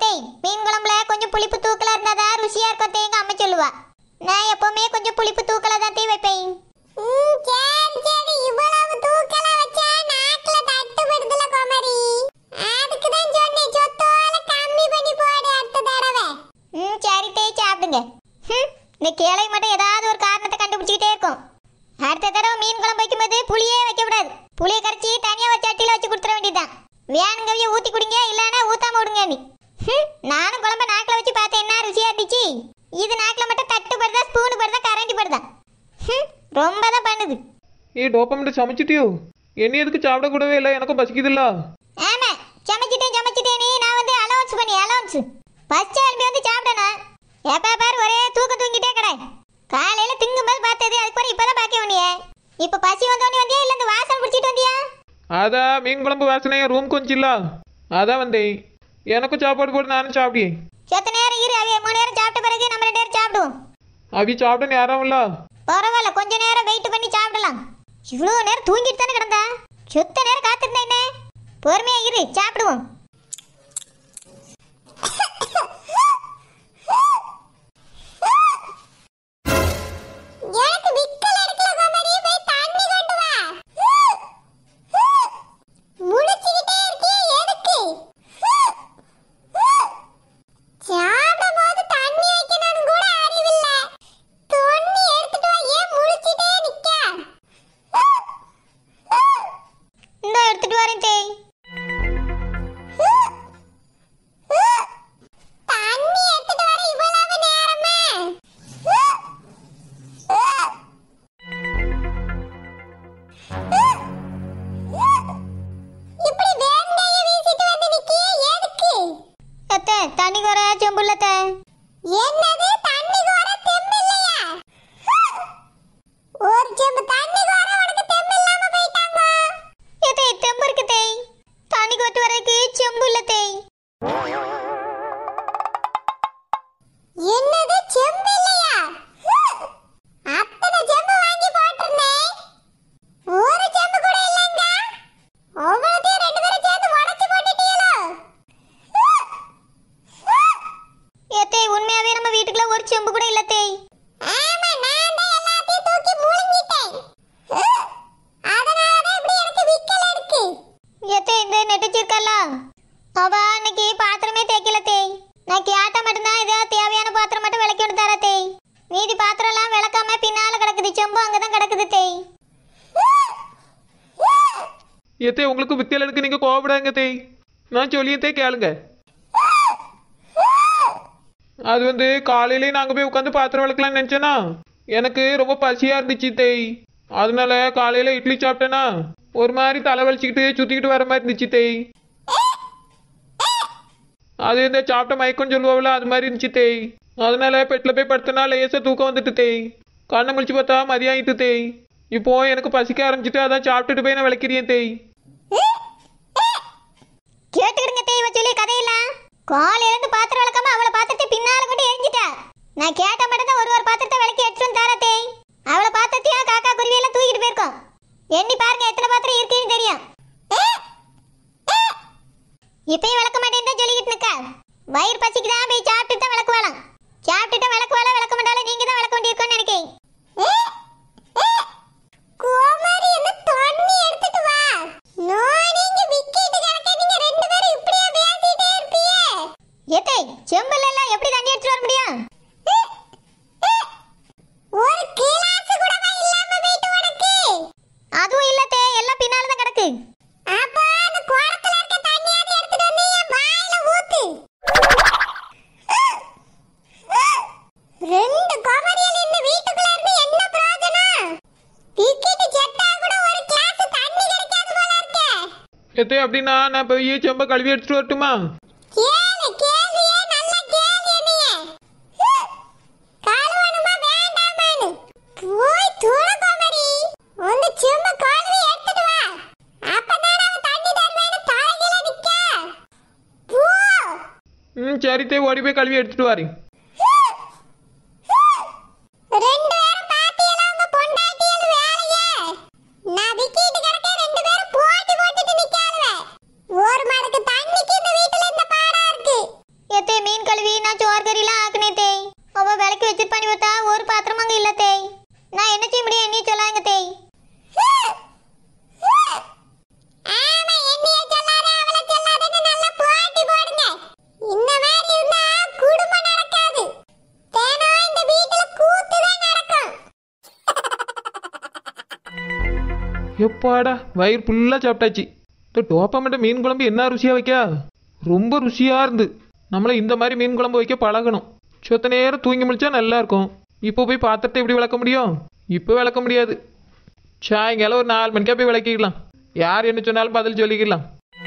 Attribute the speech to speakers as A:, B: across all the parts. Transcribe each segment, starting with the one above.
A: தேய் மீன் குழம்புல கொஞ்சம் புளிப்பு தூக்கலா இருந்தாதான் ருசியா இருக்கும் தேங்க அம்மா சொல்லுவா நான் எப்பவுமே கொஞ்சம் புளிப்பு தூக்கலா தான் தீ வைப்பேன் சரி சரி இவ்வளவு தூக்கலா வச்சா நாக்குல தட்டுப்படுதுல கோமரி அதுக்கு தான் சொன்னேன் சொத்தோல கம்மி பண்ணி போடு அடுத்த தடவை ம் சரி தேய் சாப்பிடுங்க ஹம், இந்த கேளை மட்டும் ஏதாவது ஒரு காரணத்தை கண்டுபிடிச்சிக்கிட்டே இருக்கும் அடுத்த தடவை மீன் குழம்பு வைக்கும்போது புளியே வைக்க கூடாது புளியை கரைச்சி தனியா வச்சு சட்டியில வச்சு கொடுத்துட வேண்டியதுதான் வேணுங்கவிய ஊத்தி குடிங்க இல்லைன்னா ஊத்தாம விடுங்க நீ ஹம், நானும் குழம்ப நாக்கில் வச்சு பார்த்தேன் என்ன ருசியா இருந்துச்சு இது நாக்கில் மட்டும் தட்டு படுதா ஸ்பூனு படுதா கரண்டி படுதா ஹம், ரொம்ப தான் பண்ணுது
B: ஏ டோப்பமெண்ட் சமைச்சிட்டியோ என்ன எதுக்கு சாப்பிடக்கூடவே இல்லை எனக்கும் பசிக்குதுல்ல
A: ஆமா சமைச்சிட்டேன் சமைச்சிட்டேன் நீ நான் வந்து அலவன்ஸ் பண்ணி அலவன்ஸ் ஃபர்ஸ்ட் எழுப்பி வந்து சாப்பிடணும் எப்ப பாரு ஒரே தூக்கம் தூங்கிட்டே கடை காலையில திங்கும்போது பார்த்தது அதுக்கு பிறகு இப்பதான் பாக்க வந்தியே இப்ப பசி வந்தோடனே வந்தியா இல்ல இந்த வாசனை பிடிச்சிட்டு வந்தியா
B: அதான் மீன் குழம்பு வாசனை என் ரூம் கொஞ்சில்ல அதான் வந்தேன் எனக்கும் சாப்பாடு போட்டு நானும் சாப்பிட்டேன்
A: செத்த நேரம் இரு அவைய மூணு நேரம் சாப்பிட்ட பிறகு நம்ம ரெண்டு நேரம் சாப்பிடுவோம்
B: அவி சாப்பிட நேரம் இல்ல
A: பரவாயில்ல கொஞ்ச நேரம் வெயிட் பண்ணி சாப்பிடலாம் இவ்வளோ நேரம் தூங்கிட்டு தானே கிடந்தா சுத்த நேரம் காத்திருந்தா என்ன பொறுமையா இரு சாப்பிடுவோம் எனக்கு விக்கல் எடுக்கல கோமரி போய் தண்ணி கொண்டு வா முழிச்சுக்கிட்டே இருக்கியே எதுக்கு சாப்பிடும்போது தண்ணி வைக்கணும்னு கூட அறிவில்ல தண்ணி எடுத்துட்டு வா ஏன் முழிச்சிட்டே நிக்க இந்த எடுத்துட்டு வரேன் தேய் தண்ணி எடுத்துட்டு வர இவ்வளவு நேரமா இப்படி வேங்கைய வீசிட்டு வந்து நிக்கியே எதுக்கு அத்தை தண்ணி குற செம்புள்ளத்த என்னது தண்ணி குற தெம்பு இல்லையா ஒரு செம்பு தண்ணி குற உனக்கு தெம்பு இல்லாம போயிட்டாங்க எத்தை தெம்பு இருக்கு தேய் தண்ணி கொட்டு வரக்கு செம்பு இல்ல தேய் என்னது செம்பு இல்லையா அத்தனை செம்பு வாங்கி போட்டிருந்தேன் ஒரு செம்பு கூட இல்லைங்க அவ்வளோத்தையும் ரெண்டு பேரும் சேர்ந்து உடச்சி போட்டுட்டீங்களோ ஏத்தே உண்மையாவே நம்ம வீட்டுக்குள்ள ஒரு செம்பு கூட இல்ல தேய் ஆமா நான் தான் எல்லாத்தையும் தூக்கி முழுங்கிட்டேன் அதனால தான் இப்படி எனக்கு விக்கல் இருக்கு ஏத்தே இந்த நெட்டச்சிருக்கல்ல அவ அன்னைக்கு பாத்திரமே தேய்க்கல தேய் நான் கேட்ட மட்டும்தான் இதோ தேவையான பாத்திரம் மட்டும் விளக்கி விட்டு தர தேய் மீதி பாத்திரம் எல்லாம் விளக்காம பின்னால கிடக்குது செம்பு அங்கதான் கிடக்குது தேய்
B: ஏத்தே உங்களுக்கு வித்தியால இருக்கு நீங்க கோவப்படாங்க தேய் நான் சொல்லியத்தே கேளுங்க அது வந்து காலையிலே நாங்கள் போய் உட்காந்து பாத்திரம் விளக்கலாம்னு நினச்சேனா எனக்கு ரொம்ப பசியாக இருந்துச்சு தேய் அதனால காலையில் இட்லி சாப்பிட்டேனா ஒரு மாதிரி தலை வலிச்சுக்கிட்டு சுற்றிக்கிட்டு வர மாதிரி இருந்துச்சு தேய் அது இந்த சாப்பிட்ட மயக்கம் சொல்லுவாவில் அது மாதிரி இருந்துச்சு தேய் அதனால பெட்டில் போய் படுத்தனா லேசாக தூக்கம் வந்துட்டு தேய் கண்ணை முழிச்சு பார்த்தா மதியம் ஆயிட்டு தேய் இப்போ எனக்கு பசிக்க ஆரம்பிச்சிட்டு அதான் சாப்பிட்டுட்டு போய் நான் விளக்கிறேன் தேய்
A: கேட்டுக்கிடுங்க தேய்வ சொல்லி கதையெல்லாம் காலையில இருந்து பாத்திரம் விளக்காம அவளை பாத்திரத்தை பின்னால கொண்டு எரிஞ்சிட்டா நான் கேட்ட மட்டும் தான் ஒரு ஒரு பாத்திரத்தை விளக்கி எடுத்துட்டு வந்து தரேன் தேய் அவளை பாத்திரத்தையும் காக்கா குருவி எல்லாம் தூக்கிட்டு போயிருக்கோம் எண்ணி பாருங்க எத்தனை பாத்திரம் இருக்குன்னு தெரியும் இப்பயும் விளக்க மாட்டேன்னு தான் சொல்லிக்கிட்டு நிக்கா வயிறு பசிக்கு தான் போய் சாப்பிட்டு தான் விளக்கு வேலாம் சாப்பிட்டுட்டு விளக்கு வேலை விளக்க மாட்டாலும் நீங்க தான் விளக்க வேண்டியிருக்கோன்னு நினைக்கிறேன் கோமாரி என்ன தண்ணி எடுத்துட்டு வா நான் நீங்க விக்கிட்டு கிடக்க நீங்க ரெண்டு பேரும் இப்படியே பேசிட்டே இருப்பீங்க ஏத்தை செம்பல்ல எல்லாம் எப்படி தண்ணி எடுத்துட்டு வர முடியும் ஒரு கிளாஸ் கூட இல்லாம போயிட்டு உனக்கு அதுவும் இல்ல தே எல்லாம் பின்னால தான் கிடக்கு அப்ப அந்த குடத்துல இருக்க தண்ணியாவது எடுத்துட்டு வந்து என் வாயில ஊத்து ரெண்டு குமரியல் இந்த வீட்டுக்குள்ள இருந்து என்ன பிரயோஜனம் டிக்கெட் செட்டா கூட ஒரு கிளாஸ் தண்ணி கிடைக்காது போல இருக்கே
B: எத்தே அப்படின்னா நான் போய் செம்ப கழுவி எடுத்துட்டு வரட்டுமா
A: கேளு கேள்வியே நல்ல கேள்வி நீயே கழுவணுமா வேண்டாமான்னு போய் துள கோமரி அந்த செம்ப கழுவி எடுத்துட்டு வா அப்பதான் அவன் தண்ணி தருவேன்னு தலையில நிக்க போ
B: ம் சரி தே ஓடி போய் கழுவி எடுத்துட்டு வரேன்
A: ரெண்டு பேரும் பாத்தியல உங்க பொண்டாட்டியல் வேலையே நான் விக்கிட்டு கிடக்க ரெண்டு பேரும் போட்டி போட்டுட்டு நிக்காளுவே ஒரு மடக்கு தண்ணிக்கு இந்த வீட்டுல இந்த பாடா இருக்கு எத்த
B: எப்பாடா வயிறு ஃபுல்லாக சாப்பிட்டாச்சு இந்த டோப்பமட்ட மீன் குழம்பு என்ன ருசியாக வைக்கா ரொம்ப ருசியாக இருந்து நம்மளை இந்த மாதிரி மீன் குழம்பு வைக்க பழகணும் சொத்த நேரம் தூங்கி முடிச்சா நல்லா இருக்கும் இப்போ போய் பாத்திரத்தை எப்படி விளக்க முடியும் இப்போ விளக்க முடியாது சாயங்காலம் ஒரு நாலு மணிக்கா போய் விளக்கிக்கலாம் யார் என்ன சொன்னாலும் பதில் சொல்லிக்கலாம்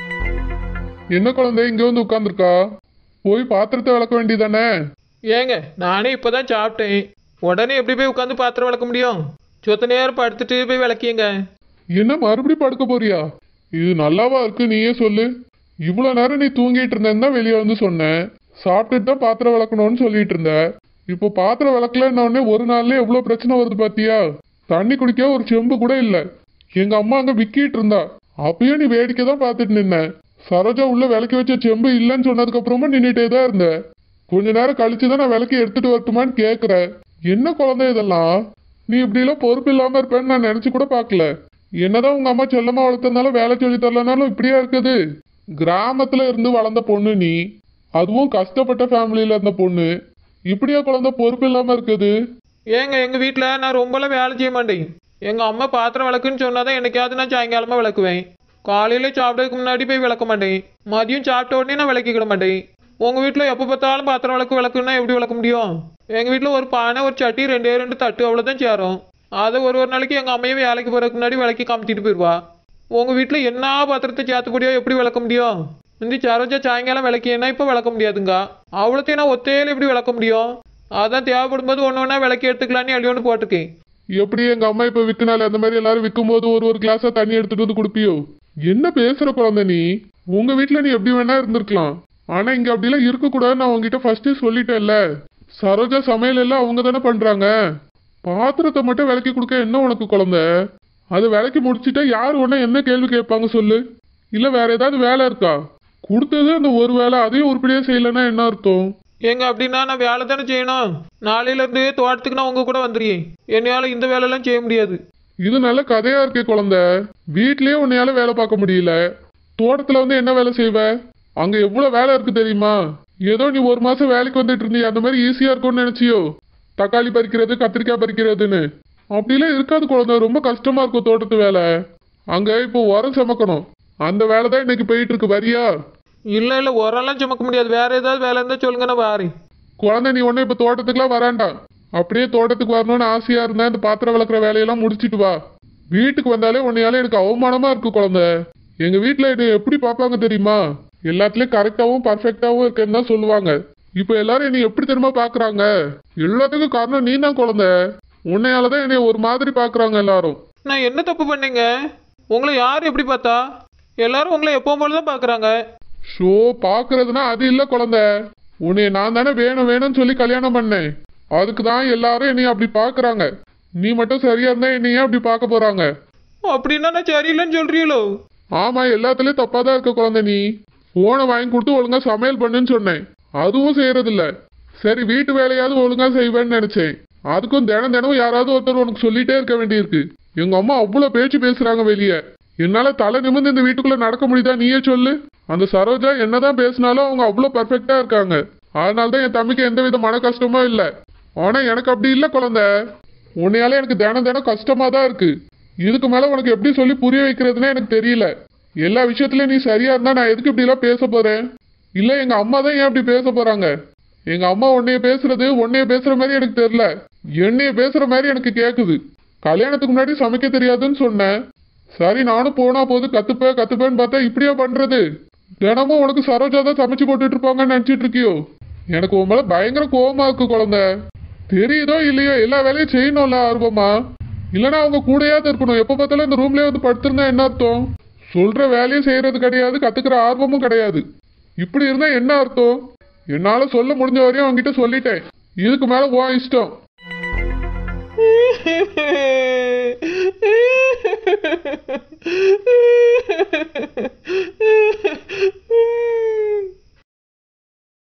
C: என்ன குழந்தை இங்க வந்து உட்காந்துருக்கா போய் பாத்திரத்தை விளக்க வேண்டியதானே
B: ஏங்க நானே இப்போதான் சாப்பிட்டேன் உடனே எப்படி போய் உட்காந்து பாத்திரம் விளக்க முடியும் சொத்த நேரம் படுத்துட்டு போய் விளக்கியங்க
C: என்ன மறுபடி படுக்க போறியா இது நல்லாவா இருக்கு நீயே சொல்லு இவ்வளவு நேரம் நீ தூங்கிட்டு இருந்தேன்னு தான் வெளியே வந்து சொன்னேன் சாப்பிட்டுட்டு தான் பாத்திரம் விளக்கணும்னு சொல்லிட்டு இருந்த இப்போ பாத்திரம் விளக்கலன்ன உடனே ஒரு நாள்ல எவ்வளவு பிரச்சனை வருது பாத்தியா தண்ணி குடிக்க ஒரு செம்பு கூட இல்ல எங்க அம்மா அங்க விக்கிட்டு இருந்தா அப்பயும் நீ வேடிக்கை தான் பார்த்துட்டு நின்ன சரோஜா உள்ள விளக்கி வச்ச செம்பு இல்லைன்னு சொன்னதுக்கு அப்புறமா நின்னுட்டே தான் இருந்த கொஞ்ச நேரம் கழிச்சு தான் நான் விளக்கி எடுத்துட்டு வரட்டுமான்னு கேக்குற என்ன குழந்தை இதெல்லாம் நீ இப்படி எல்லாம் பொறுப்பு இல்லாம இருப்பேன்னு நான் நினைச்சு கூட பார்க்கல என்னதான் உங்க அம்மா செல்லமா வளர்த்ததுனாலும் வேலை சொல்லி தரலனாலும் இப்படியா இருக்குது கிராமத்துல இருந்து வளர்ந்த பொண்ணு நீ அதுவும் கஷ்டப்பட்ட ஃபேமிலியில இருந்த பொண்ணு இப்படியா குழந்தை பொறுப்பு இல்லாம இருக்குது
B: ஏங்க எங்கள் வீட்டில் நான் ரொம்பலாம் வேலை செய்ய மாட்டேன் எங்கள் அம்மா பாத்திரம் விளக்குன்னு சொன்னாதான் என்னைக்காவது நான் சாயங்காலமாக விளக்குவேன் காலையில் சாப்பிட்டதுக்கு முன்னாடி போய் விளக்க மாட்டேன் மதியம் சாப்பிட்ட உடனே நான் விளக்கிக்கிட மாட்டேன் உங்கள் வீட்டில் எப்போ பார்த்தாலும் பாத்திரம் விளக்கு விளக்குன்னா எப்படி விளக்க முடியும் எங்கள் வீட்டில் ஒரு பானை ஒரு சட்டி ரெண்டே ரெண்டு தட்டு அவ்வளோதான் சேரும் அதை ஒரு ஒரு நாளைக்கு எங்கள் அம்மையை வேலைக்கு போகிறதுக்கு முன்னாடி விளக்கி காமிச்சிட்டு போயிடுவா உங்கள் வீட்டில் என்ன பாத்திரத்தை சேர்த்துப்படியோ எப்படி விளக்க முடியும் இந்த சரோஜா சாயங்காலம் விளக்கினா இப்போ விளக்க முடியாதுங்க அவ்வளோத்தையும் நான் ஒத்தையில எப்படி விளக்க முடியும் அதான் தேவைப்படும் போது ஒன்று ஒன்றா விளக்கி எடுத்துக்கலான்னு அள்ளி ஒன்று போட்டிருக்கேன்
C: எப்படி எங்க அம்மா இப்ப விற்கனால அந்த மாதிரி எல்லாரும் விற்கும் போது ஒரு ஒரு கிளாஸா தண்ணி எடுத்துட்டு வந்து குடுப்பியோ என்ன பேசுற குழந்தை நீ உங்க வீட்ல நீ எப்படி வேணா இருந்திருக்கலாம் ஆனா இங்க அப்படிலாம் இருக்க கூடாதுன்னு நான் உங்ககிட்ட ஃபர்ஸ்டே சொல்லிட்டேன்ல சரோஜா சமையல் எல்லாம் அவங்க தானே பண்றாங்க பாத்திரத்தை மட்டும் விளக்கி கொடுக்க என்ன உனக்கு குழந்தை அது விளக்கி முடிச்சிட்டா யார் உடனே என்ன கேள்வி கேட்பாங்க சொல்லு இல்ல வேற ஏதாவது வேலை இருக்கா கொடுத்தது அந்த ஒரு வேலை அதையும் உருப்படியா செய்யலைன்னா என்ன அர்த்தம்
B: ஏங்க அப்படின்னா நான் வேலை தானே செய்யணும் நாளையிலேருந்து தோட்டத்துக்கு நான் உங்கள் கூட வந்துடுறேன் என்னையால் இந்த வேலையெல்லாம் செய்ய முடியாது
C: இது நல்ல கதையா இருக்கே குழந்தை வீட்லயே உன்னையால வேலை பார்க்க முடியல தோட்டத்துல வந்து என்ன வேலை செய்வ அங்க எவ்வளவு வேலை இருக்கு தெரியுமா ஏதோ நீ ஒரு மாசம் வேலைக்கு வந்துட்டு இருந்திய அந்த மாதிரி ஈஸியா இருக்கும்னு நினைச்சியோ தக்காளி பறிக்கிறது கத்திரிக்காய் பறிக்கிறதுன்னு அப்படிலாம் இருக்காது குழந்தை ரொம்ப கஷ்டமா இருக்கும் தோட்டத்து வேலை அங்க இப்போ உரம் சமைக்கணும் அந்த வேலை தான் இன்னைக்கு போயிட்டு இருக்கு வரியா
B: இல்லை இல்லை உரம்லாம் சுமக்க முடியாது வேற ஏதாவது வேலை இருந்தால் சொல்லுங்க நான் வாரேன்
C: குழந்தை நீ ஒன்னும் இப்ப தோட்டத்துக்குலாம் வராண்டாம் அப்படியே தோட்டத்துக்கு வரணும்னு ஆசையா இருந்தா இந்த பாத்திரம் விளக்குற வேலையெல்லாம் முடிச்சிட்டு வா வீட்டுக்கு வந்தாலே உன்னையால எனக்கு அவமானமா இருக்கு குழந்தை எங்க வீட்ல என்னை எப்படி பார்ப்பாங்க தெரியுமா எல்லாத்துலயும் கரெக்டாவும் பர்ஃபெக்டாவும் இருக்கேன்னு தான் சொல்லுவாங்க இப்போ எல்லாரும் என்னை எப்படி தெரியுமா பாக்குறாங்க எல்லாத்துக்கும் காரணம் நீ தான் குழந்தை உன்னையால தான் என்னை ஒரு மாதிரி பாக்குறாங்க எல்லாரும்
B: நான் என்ன தப்பு பண்ணீங்க உங்களை யார் எப்படி பார்த்தா எல்லாரும் உங்களை எப்போ போல தான் பார்க்குறாங்க
C: ஷோ பாக்குறதுனா அது இல்ல குழந்தை உன்னை நான் தானே வேணும் வேணும்னு சொல்லி கல்யாணம் பண்ணேன் அதுக்கு தான் எல்லாரும் என்னைய அப்படி பாக்குறாங்க நீ மட்டும் சரியா இருந்தா என்னைய அப்படி பார்க்க போறாங்க
B: அப்படின்னா நான் சரியில்லைன்னு சொல்கிறீங்களோ
C: ஆமா எல்லாத்துலயும் தப்பா தான் இருக்க குழந்தை நீ போனை வாங்கி கொடுத்து ஒழுங்கா சமையல் பண்ணுன்னு சொன்னேன் அதுவும் செய்யறதில்ல சரி வீட்டு வேலையாவது ஒழுங்கா செய்வேன்னு நினைச்சேன் அதுக்கும் தினம் தினம் யாராவது ஒருத்தர் உனக்கு சொல்லிட்டே இருக்க வேண்டியிருக்கு எங்க அம்மா அவ்வளவு பேச்சு பேசுறாங்க வெளியே என்னால தலை நிமிர்ந்து இந்த வீட்டுக்குள்ள நடக்க முடியுதா நீயே சொல்லு அந்த சரோஜா என்னதான் பேசினாலும் அவங்க அவ்வளவு பர்ஃபெக்டா இருக்காங்க அதனால தான் என் தம்பிக்கு எந்த வித மன கஷ்டமும் இல்ல ஆனா எனக்கு அப்படி இல்ல குழந்தை உன்னையால எனக்கு தினம் தினம் கஷ்டமா தான் இருக்கு இதுக்கு மேல உனக்கு எப்படி சொல்லி புரிய வைக்கிறதுனே எனக்கு தெரியல எல்லா விஷயத்துலயும் நீ சரியா இருந்தா நான் எதுக்கு இப்படி எல்லாம் பேச போறேன் இல்ல எங்க அம்மா தான் ஏன் இப்படி பேச போறாங்க எங்க அம்மா உன்னைய பேசுறது உன்னைய பேசுற மாதிரி எனக்கு தெரியல என்னைய பேசுற மாதிரி எனக்கு கேக்குது கல்யாணத்துக்கு முன்னாடி சமைக்க தெரியாதுன்னு சொன்னேன் சரி நானும் போனா போது கத்துப்பேன் கத்துப்பேன்னு பார்த்தா இப்படியா பண்றது தினமும் உனக்கு சரோஜா தான் சமைச்சு போட்டுட்டு இருப்பாங்கன்னு நினைச்சிட்டு இருக்கியோ எனக்கு உன் மேல பயங்கர கோவமா இருக்கு குழந்தை தெரியுதோ இல்லையோ எல்லா வேலையும் செய்யணும்ல ஆர்வமா இல்லைன்னா அவங்க கூடயாவது இருக்கணும் எப்போ பார்த்தாலும் இந்த ரூம்லயே வந்து படுத்திருந்தா என்ன அர்த்தம் சொல்ற வேலையும் செய்யறது கிடையாது கத்துக்கிற ஆர்வமும் கிடையாது இப்படி இருந்தா என்ன அர்த்தம் என்னால சொல்ல முடிஞ்ச வரையும் அவங்ககிட்ட சொல்லிட்டேன் இதுக்கு மேல உன் இஷ்டம்